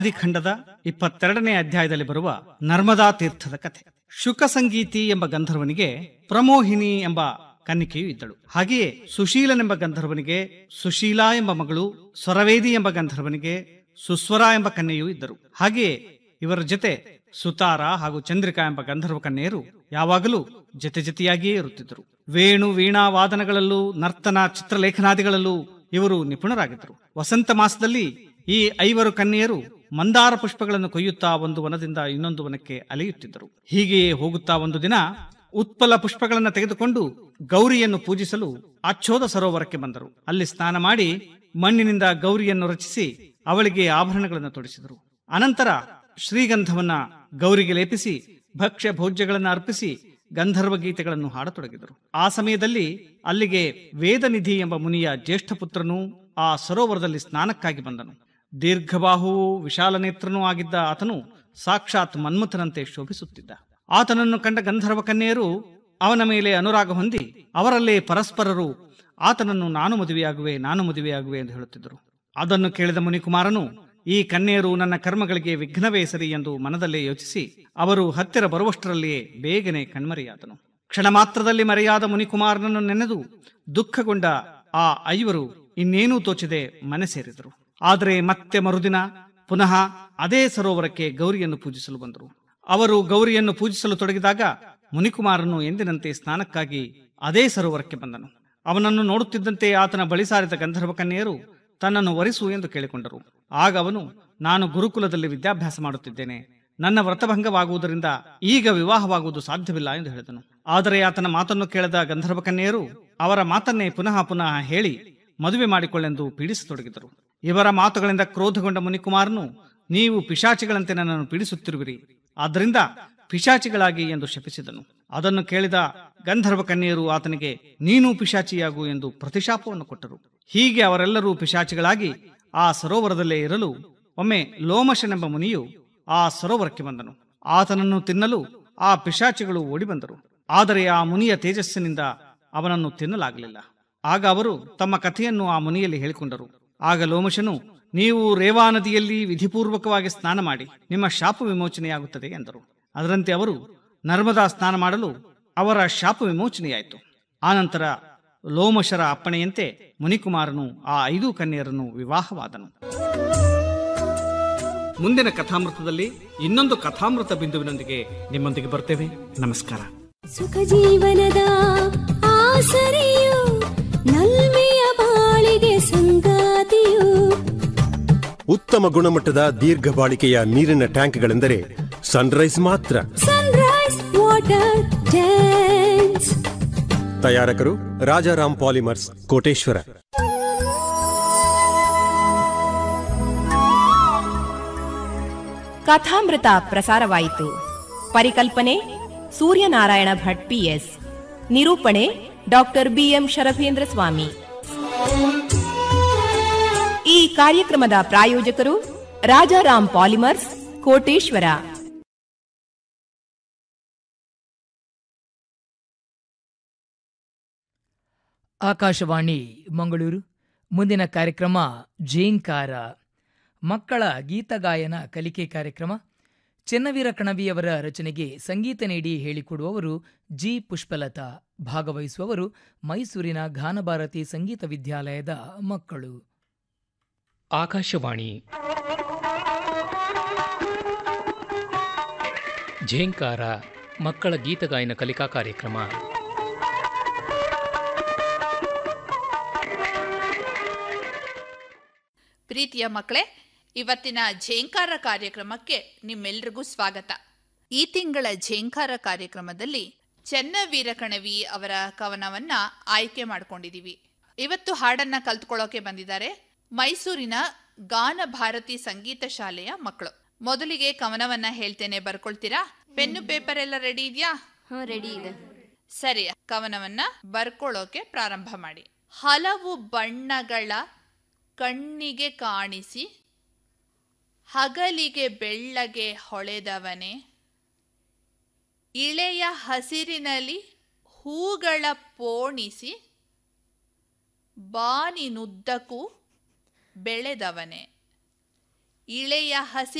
ಆದಿಖಂಡದ ಇಪ್ಪತ್ತೆರಡನೇ ಅಧ್ಯಾಯದಲ್ಲಿ ಬರುವ ನರ್ಮದಾ ತೀರ್ಥದ ಕಥೆ ಶುಕ ಸಂಗೀತಿ ಎಂಬ ಗಂಧರ್ವನಿಗೆ ಪ್ರಮೋಹಿನಿ ಎಂಬ ಕನ್ನಿಕೆಯು ಇದ್ದಳು ಹಾಗೆಯೇ ಸುಶೀಲನೆಂಬ ಗಂಧರ್ವನಿಗೆ ಸುಶೀಲಾ ಎಂಬ ಮಗಳು ಸ್ವರವೇದಿ ಎಂಬ ಗಂಧರ್ವನಿಗೆ ಸುಸ್ವರ ಎಂಬ ಕನ್ಯೆಯೂ ಇದ್ದರು ಹಾಗೆಯೇ ಇವರ ಜೊತೆ ಸುತಾರ ಹಾಗೂ ಚಂದ್ರಿಕಾ ಎಂಬ ಗಂಧರ್ವ ಕನ್ಯೆಯರು ಯಾವಾಗಲೂ ಜೊತೆ ಜೊತೆಯಾಗಿಯೇ ಇರುತ್ತಿದ್ದರು ವೇಣು ವೀಣಾ ವಾದನಗಳಲ್ಲೂ ನರ್ತನ ಚಿತ್ರಲೇಖನಾದಿಗಳಲ್ಲೂ ಇವರು ನಿಪುಣರಾಗಿದ್ದರು ವಸಂತ ಮಾಸದಲ್ಲಿ ಈ ಐವರು ಕನ್ಯೆಯರು ಮಂದಾರ ಪುಷ್ಪಗಳನ್ನು ಕೊಯ್ಯುತ್ತಾ ಒಂದು ವನದಿಂದ ಇನ್ನೊಂದು ವನಕ್ಕೆ ಅಲೆಯುತ್ತಿದ್ದರು ಹೀಗೆಯೇ ಹೋಗುತ್ತಾ ಒಂದು ದಿನ ಉತ್ಪಲ ಪುಷ್ಪಗಳನ್ನು ತೆಗೆದುಕೊಂಡು ಗೌರಿಯನ್ನು ಪೂಜಿಸಲು ಅಚ್ಚೋದ ಸರೋವರಕ್ಕೆ ಬಂದರು ಅಲ್ಲಿ ಸ್ನಾನ ಮಾಡಿ ಮಣ್ಣಿನಿಂದ ಗೌರಿಯನ್ನು ರಚಿಸಿ ಅವಳಿಗೆ ಆಭರಣಗಳನ್ನು ತೊಡಿಸಿದರು ಅನಂತರ ಶ್ರೀಗಂಧವನ್ನ ಗೌರಿಗೆ ಲೇಪಿಸಿ ಭಕ್ಷ್ಯ ಭೋಜ್ಯಗಳನ್ನು ಅರ್ಪಿಸಿ ಗಂಧರ್ವ ಗೀತೆಗಳನ್ನು ಹಾಡತೊಡಗಿದರು ಆ ಸಮಯದಲ್ಲಿ ಅಲ್ಲಿಗೆ ವೇದನಿಧಿ ಎಂಬ ಮುನಿಯ ಜ್ಯೇಷ್ಠ ಪುತ್ರನು ಆ ಸರೋವರದಲ್ಲಿ ಸ್ನಾನಕ್ಕಾಗಿ ಬಂದನು ದೀರ್ಘಬಾಹುವು ವಿಶಾಲ ನೇತ್ರನೂ ಆಗಿದ್ದ ಆತನು ಸಾಕ್ಷಾತ್ ಮನ್ಮಥನಂತೆ ಶೋಭಿಸುತ್ತಿದ್ದ ಆತನನ್ನು ಕಂಡ ಗಂಧರ್ವ ಕನ್ಯೆಯರು ಅವನ ಮೇಲೆ ಅನುರಾಗ ಹೊಂದಿ ಅವರಲ್ಲೇ ಪರಸ್ಪರರು ಆತನನ್ನು ನಾನು ಮದುವೆಯಾಗುವೆ ನಾನು ಮದುವೆಯಾಗುವೆ ಎಂದು ಹೇಳುತ್ತಿದ್ದರು ಅದನ್ನು ಕೇಳಿದ ಮುನಿಕುಮಾರನು ಈ ಕನ್ಯೆಯರು ನನ್ನ ಕರ್ಮಗಳಿಗೆ ವಿಘ್ನವೇ ಸರಿ ಎಂದು ಮನದಲ್ಲೇ ಯೋಚಿಸಿ ಅವರು ಹತ್ತಿರ ಬರುವಷ್ಟರಲ್ಲಿಯೇ ಬೇಗನೆ ಕಣ್ಮರೆಯಾದನು ಕ್ಷಣ ಮಾತ್ರದಲ್ಲಿ ಮರೆಯಾದ ಮುನಿಕುಮಾರನನ್ನು ನೆನೆದು ದುಃಖಗೊಂಡ ಆ ಐವರು ಇನ್ನೇನೂ ತೋಚದೆ ಮನೆ ಸೇರಿದರು ಆದರೆ ಮತ್ತೆ ಮರುದಿನ ಪುನಃ ಅದೇ ಸರೋವರಕ್ಕೆ ಗೌರಿಯನ್ನು ಪೂಜಿಸಲು ಬಂದರು ಅವರು ಗೌರಿಯನ್ನು ಪೂಜಿಸಲು ತೊಡಗಿದಾಗ ಮುನಿಕುಮಾರನು ಎಂದಿನಂತೆ ಸ್ನಾನಕ್ಕಾಗಿ ಅದೇ ಸರೋವರಕ್ಕೆ ಬಂದನು ಅವನನ್ನು ನೋಡುತ್ತಿದ್ದಂತೆ ಆತನ ಬಳಿ ಸಾರಿದ ಗಂಧರ್ವ ಕನ್ಯೆಯರು ತನ್ನನ್ನು ವರಿಸು ಎಂದು ಕೇಳಿಕೊಂಡರು ಆಗ ಅವನು ನಾನು ಗುರುಕುಲದಲ್ಲಿ ವಿದ್ಯಾಭ್ಯಾಸ ಮಾಡುತ್ತಿದ್ದೇನೆ ನನ್ನ ವ್ರತಭಂಗವಾಗುವುದರಿಂದ ಈಗ ವಿವಾಹವಾಗುವುದು ಸಾಧ್ಯವಿಲ್ಲ ಎಂದು ಹೇಳಿದನು ಆದರೆ ಆತನ ಮಾತನ್ನು ಕೇಳದ ಗಂಧರ್ವ ಕನ್ಯೆಯರು ಅವರ ಮಾತನ್ನೇ ಪುನಃ ಪುನಃ ಹೇಳಿ ಮದುವೆ ಮಾಡಿಕೊಳ್ಳೆಂದು ಪೀಡಿಸತೊಡಗಿದರು ಇವರ ಮಾತುಗಳಿಂದ ಕ್ರೋಧಗೊಂಡ ಮುನಿಕುಮಾರನು ನೀವು ಪಿಶಾಚಿಗಳಂತೆ ನನ್ನನ್ನು ಪೀಡಿಸುತ್ತಿರುವಿರಿ ಆದ್ದರಿಂದ ಪಿಶಾಚಿಗಳಾಗಿ ಎಂದು ಶಪಿಸಿದನು ಅದನ್ನು ಕೇಳಿದ ಗಂಧರ್ವ ಕನ್ಯೆಯರು ಆತನಿಗೆ ನೀನು ಪಿಶಾಚಿಯಾಗು ಎಂದು ಪ್ರತಿಶಾಪವನ್ನು ಕೊಟ್ಟರು ಹೀಗೆ ಅವರೆಲ್ಲರೂ ಪಿಶಾಚಿಗಳಾಗಿ ಆ ಸರೋವರದಲ್ಲೇ ಇರಲು ಒಮ್ಮೆ ಲೋಮಶನೆಂಬ ಮುನಿಯು ಆ ಸರೋವರಕ್ಕೆ ಬಂದನು ಆತನನ್ನು ತಿನ್ನಲು ಆ ಪಿಶಾಚಿಗಳು ಓಡಿ ಬಂದರು ಆದರೆ ಆ ಮುನಿಯ ತೇಜಸ್ಸಿನಿಂದ ಅವನನ್ನು ತಿನ್ನಲಾಗಲಿಲ್ಲ ಆಗ ಅವರು ತಮ್ಮ ಕಥೆಯನ್ನು ಆ ಮುನಿಯಲ್ಲಿ ಹೇಳಿಕೊಂಡರು ಆಗ ಲೋಮಶನು ನೀವು ರೇವಾ ನದಿಯಲ್ಲಿ ವಿಧಿಪೂರ್ವಕವಾಗಿ ಸ್ನಾನ ಮಾಡಿ ನಿಮ್ಮ ಶಾಪ ವಿಮೋಚನೆಯಾಗುತ್ತದೆ ಎಂದರು ಅದರಂತೆ ಅವರು ನರ್ಮದಾ ಸ್ನಾನ ಮಾಡಲು ಅವರ ಶಾಪ ವಿಮೋಚನೆಯಾಯಿತು ಆನಂತರ ಲೋಮಶರ ಅಪ್ಪಣೆಯಂತೆ ಮುನಿಕುಮಾರನು ಆ ಐದು ಕನ್ಯರನ್ನು ವಿವಾಹವಾದನು ಮುಂದಿನ ಕಥಾಮೃತದಲ್ಲಿ ಇನ್ನೊಂದು ಕಥಾಮೃತ ಬಿಂದುವಿನೊಂದಿಗೆ ನಿಮ್ಮೊಂದಿಗೆ ಬರ್ತೇವೆ ನಮಸ್ಕಾರ ಸುಖ ಜೀವನದ ಆಸರೆಯು ನಲ್ಮೆಯ ಬಾಳಿಗೆ ಸಂಗಾತಿಯು ಉತ್ತಮ ಗುಣಮಟ್ಟದ ದೀರ್ಘ ಬಾಳಿಕೆಯ ನೀರಿನ ಟ್ಯಾಂಕ್ಗಳೆಂದರೆ ಸನ್ರೈಸ್ ಮಾತ್ರ ಸನ್ರೈಸ್ ವಾಟರ್ ಟ್ಯಾಂಕ್ಸ್ ತಯಾರಕರು ರಾಜಾರಾಮ್ ಪಾಲಿಮರ್ಸ್ ಕೋಟೇಶ್ವರ ಕಥಾಮೃತ ಪ್ರಸಾರವಾಯಿತು ಪರಿಕಲ್ಪನೆ ಸೂರ್ಯನಾರಾಯಣ ಭಟ್ ಪಿಎಸ್ ನಿರೂಪಣೆ ಡಾಕ್ಟರ್ ಬಿಎಂ ಶರಭೇಂದ್ರ ಸ್ವಾಮಿ ಈ ಕಾರ್ಯಕ್ರಮದ ಪ್ರಾಯೋಜಕರು ರಾಜಾರಾಮ್ ಪಾಲಿಮರ್ಸ್ ಕೋಟೇಶ್ವರ ಆಕಾಶವಾಣಿ ಮಂಗಳೂರು ಮುಂದಿನ ಕಾರ್ಯಕ್ರಮ ಜೇಂಕಾರ ಮಕ್ಕಳ ಗೀತಗಾಯನ ಕಲಿಕೆ ಕಾರ್ಯಕ್ರಮ ಚೆನ್ನವೀರ ಕಣವಿಯವರ ರಚನೆಗೆ ಸಂಗೀತ ನೀಡಿ ಹೇಳಿಕೊಡುವವರು ಜಿ ಪುಷ್ಪಲತಾ ಭಾಗವಹಿಸುವವರು ಮೈಸೂರಿನ ಗಾನಭಾರತಿ ಸಂಗೀತ ವಿದ್ಯಾಲಯದ ಮಕ್ಕಳು ಆಕಾಶವಾಣಿ ಝೇಂಕಾರ ಮಕ್ಕಳ ಗೀತಗಾಯನ ಕಲಿಕಾ ಕಾರ್ಯಕ್ರಮ ಪ್ರೀತಿಯ ಮಕ್ಕಳೇ ಇವತ್ತಿನ ಝೇಂಕಾರ ಕಾರ್ಯಕ್ರಮಕ್ಕೆ ನಿಮ್ಮೆಲ್ರಿಗೂ ಸ್ವಾಗತ ಈ ತಿಂಗಳ ಝೇಂಕಾರ ಕಾರ್ಯಕ್ರಮದಲ್ಲಿ ಚೆನ್ನವೀರ ಕಣವಿ ಅವರ ಕವನವನ್ನ ಆಯ್ಕೆ ಮಾಡ್ಕೊಂಡಿದೀವಿ ಇವತ್ತು ಹಾಡನ್ನ ಕಲ್ತ್ಕೊಳ್ಳೋಕೆ ಬಂದಿದ್ದಾರೆ ಮೈಸೂರಿನ ಗಾನ ಭಾರತಿ ಸಂಗೀತ ಶಾಲೆಯ ಮಕ್ಕಳು ಮೊದಲಿಗೆ ಕವನವನ್ನ ಹೇಳ್ತೇನೆ ಬರ್ಕೊಳ್ತೀರಾ ಪೆನ್ನು ಪೇಪರ್ ಎಲ್ಲ ರೆಡಿ ಇದೆಯಾ ರೆಡಿ ಇದೆ ಸರಿ ಕವನವನ್ನ ಬರ್ಕೊಳ್ಳೋಕೆ ಪ್ರಾರಂಭ ಮಾಡಿ ಹಲವು ಬಣ್ಣಗಳ ಕಣ್ಣಿಗೆ ಕಾಣಿಸಿ ಹಗಲಿಗೆ ಬೆಳ್ಳಗೆ ಹೊಳೆದವನೇ ಇಳೆಯ ಹಸಿರಿನಲ್ಲಿ ಹೂಗಳ ಪೋಣಿಸಿ ಬಾನಿನುದ್ದಕ್ಕೂ ಬೆಳೆದವನೇ ಇಳೆಯ ಹಸಿ